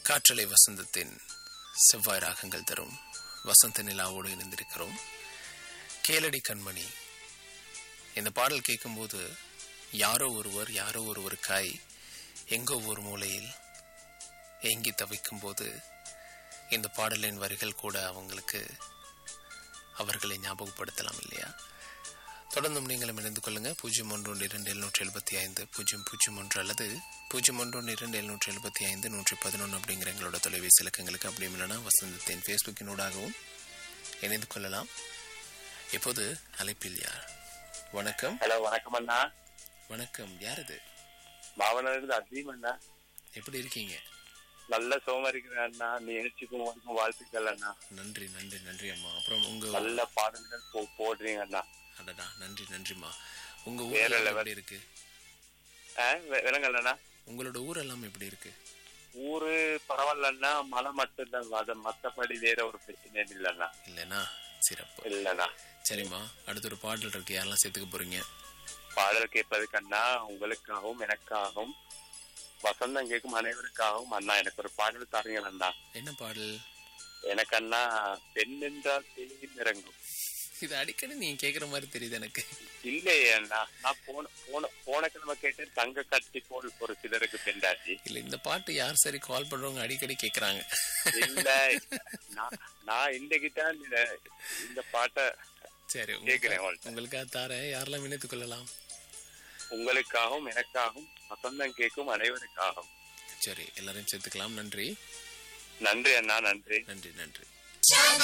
காற்றலை வசந்தத்தின் செவ்வாய் ராகங்கள் தரும் வசந்த நிலாவோடு இணைந்திருக்கிறோம் கேளடி கண்மணி இந்த பாடல் கேட்கும்போது யாரோ ஒருவர் யாரோ ஒருவருக்காய் எங்கோ ஒரு மூலையில் ஏங்கி தவிக்கும் போது இந்த பாடலின் வரிகள் கூட அவங்களுக்கு அவர்களை ஞாபகப்படுத்தலாம் இல்லையா தொடர்ந்தும் நீங்களும் இணைந்து கொள்ளுங்க பூஜ்ஜியம் ஒன்று ஒன்று இரண்டு எழுநூற்றி எழுபத்தி ஐந்து பூஜ்ஜியம் பூஜ்ஜியம் ஒன்று அல்லது பூஜ்ஜியம் ஒன்று ஒன்று இரண்டு எழுநூற்றி எழுபத்தி ஐந்து நூற்றி பதினொன்று அப்படிங்கிற எங்களோட தொலைபேசி இலக்கங்களுக்கு அப்படியும் இல்லைனா வசந்தத்தின் ஃபேஸ்புக்கினூடாகவும் இணைந்து கொள்ளலாம் இப்போது அழைப்பில் யார் வணக்கம் ஹலோ வணக்கம் அண்ணா வணக்கம் யார் இது மாவன இருந்து அசீம் அண்ணா எப்படி இருக்கீங்க நல்ல சோமா இருக்கிறேன் அண்ணா நீ எழுச்சிக்கும் உனக்கும் வாழ்த்துக்கள் அண்ணா நன்றி நன்றி நன்றி அம்மா அப்புறம் உங்க நல்ல பாடல்கள் போ- போடுறீங்க அண்ணா அடடா நன்றி நன்றிம்மா உங்க வேற ஊர் level. எப்படி இருக்கு ஆ, வி- விலங்கல் அண்ணா உங்களோட ஊரெல்லாம் எப்படி இருக்கு ஊரு பரவாயில்லண்ணா மழை மட்டும்தான் அது மத்தபடி வேற ஒரு பிரச்சனை இல்லைண்ணா இல்லைனா சிறப்பு இல்லண்ணா சரிம்மா அடுத்து ஒரு பாடல் இருக்கு யாரெல்லாம் சேர்த்துக்க போறீங்க பாடல் கேட்பதுக்கண்ணா உங்களுக்காகவும் எனக்காகவும் வசந்தம் கேட்கும் அனைவருக்காகவும் அண்ணா எனக்கு ஒரு பாடல் தாருங்கள் அண்ணா என்ன பாடல் எனக்கு அண்ணா பெண் என்றால் தேயும் இறங்கும் இது அடிக்கடி நீங்க கேக்குற மாதிரி தெரியுது எனக்கு இல்லையே அண்ணா நான் போன போன போன கிழமை கேட்டேன் தங்க கட்டி போல் ஒரு சிலருக்கு பெண்டாச்சு இல்ல இந்த பாட்டு யார் சரி கால் பண்றவங்க அடிக்கடி கேக்குறாங்க இல்ல நான் நான் இன்னைக்கு தான் இந்த- இந்த பாட்டை சரி கேக்குறேன் உங்களுக்கு- உங்கள்ட்ட. உங்களுக்காக தாரேன் யாரெல்லாம் இணைத்துக் கொள்ளலாம் உங்களுக்காகவும் எனக்காகவும் வசந்தம் கேட்கும் அனைவருக்காகவும் சரி எல்லாரையும் சேர்த்துக்கலாம் நன்றி நன்றி அண்ணா நன்றி நன்றி நன்றி